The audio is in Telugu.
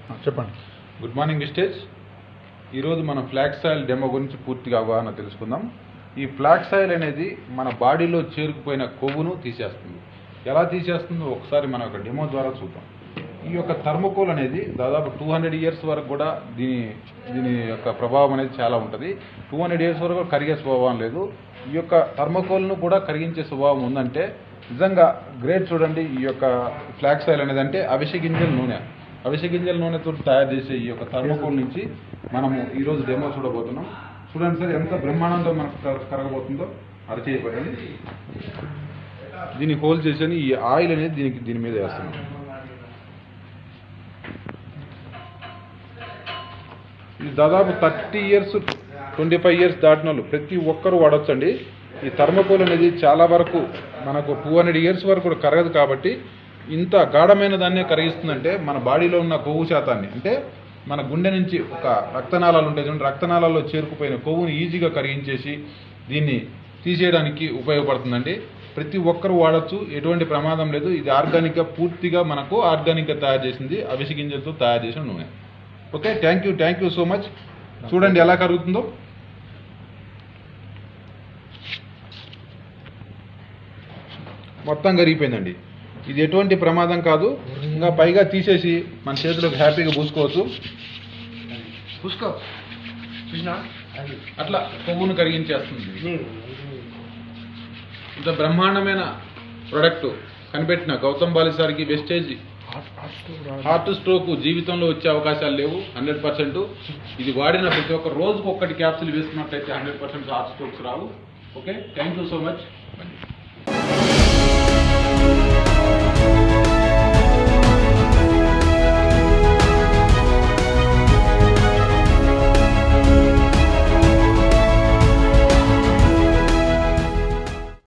చెప్పండి గుడ్ మార్నింగ్ విస్టేజ్ ఈరోజు మనం ఫ్లాక్స్ ఆయిల్ డెమో గురించి పూర్తిగా అవగాహన తెలుసుకుందాం ఈ ఫ్లాక్స్ ఆయిల్ అనేది మన బాడీలో చేరుకుపోయిన కొవ్వును తీసేస్తుంది ఎలా తీసేస్తుందో ఒకసారి మనం ఒక డెమో ద్వారా చూద్దాం ఈ యొక్క థర్మోకోల్ అనేది దాదాపు టూ హండ్రెడ్ ఇయర్స్ వరకు కూడా దీని దీని యొక్క ప్రభావం అనేది చాలా ఉంటుంది టూ హండ్రెడ్ ఇయర్స్ వరకు కరిగే స్వభావం లేదు ఈ యొక్క థర్మోకోల్ను కూడా కరిగించే స్వభావం ఉందంటే నిజంగా గ్రేట్ చూడండి ఈ యొక్క ఫ్లాక్స్ ఆయిల్ అనేది అంటే అవిసె గింజల నూనె అవిసె గింజల నూనెతో తయారు చేసే ఈ యొక్క థర్మోకోల్ నుంచి మనము ఈరోజు డెమో చూడబోతున్నాం చూడండి సార్ ఎంత బ్రహ్మాండంతో మనకు కర- కరగబోతుందో అరచేయబడింది దీన్ని హోల్ చేసి ఈ ఆయిల్ అనేది దీనికి దీని మీద వేస్తున్నాం ఇది దాదాపు thirty years twenty five years దాటిన వాళ్ళు ప్రతి ఒక్కరూ వాడొచ్చండి ఈ థర్మకోల్ అనేది చాలా వరకు మనకు టూ హండ్రెడ్ ఇయర్స్ వరకు కూడా కరగదు కాబట్టి ఇంత గాఢమైన దాన్నే కరిగిస్తుందంటే మన బాడీలో ఉన్న కొవ్వు శాతాన్ని అంటే మన గుండె నుంచి ఒక రక్తనాళాలు ఉంటాయి చూడండి రక్తనాళాల్లో చేరుకుపోయిన కొవ్వుని ఈజీగా కరిగించేసి దీన్ని తీసేయడానికి ఉపయోగపడుతుందండి ప్రతి ఒక్కరు వాడచ్చు ఎటువంటి ప్రమాదం లేదు ఇది ఆర్గానిక్గా పూర్తిగా మనకు ఆర్గానిక్గా తయారు చేసింది అవిసి గింజలతో తయారు చేసిన నూనె okay thank you thank you so much చూడండి ఎలా కరుగుతుందో మొత్తం కరిగిపోయిందండి ఇది ఎటువంటి ప్రమాదం కాదు ఇంకా పైగా తీసేసి మన చేతిలోకి హ్యాపీగా పూసుకోవచ్చు చూసుకో చూసినా అట్లా కొవ్వును కరిగించేస్తుంది ఇంత బ్రహ్మాండమైన ప్రొడక్ట్ కనిపెట్టిన గౌతమ్ బాలిసారికి వెస్టేజ్ హార్ట్ స్ట్రోక్ జీవితంలో వచ్చే అవకాశాలు లేవు హండ్రెడ్ పర్సెంట్ ఇది వాడిన ప్రతి ఒక్క రోజుకు ఒక్కటి క్యాప్సిల్ వేసుకున్నట్లయితే హండ్రెడ్ పర్సెంట్ హార్ట్ స్ట్రోక్స్ రావు okay thank you so much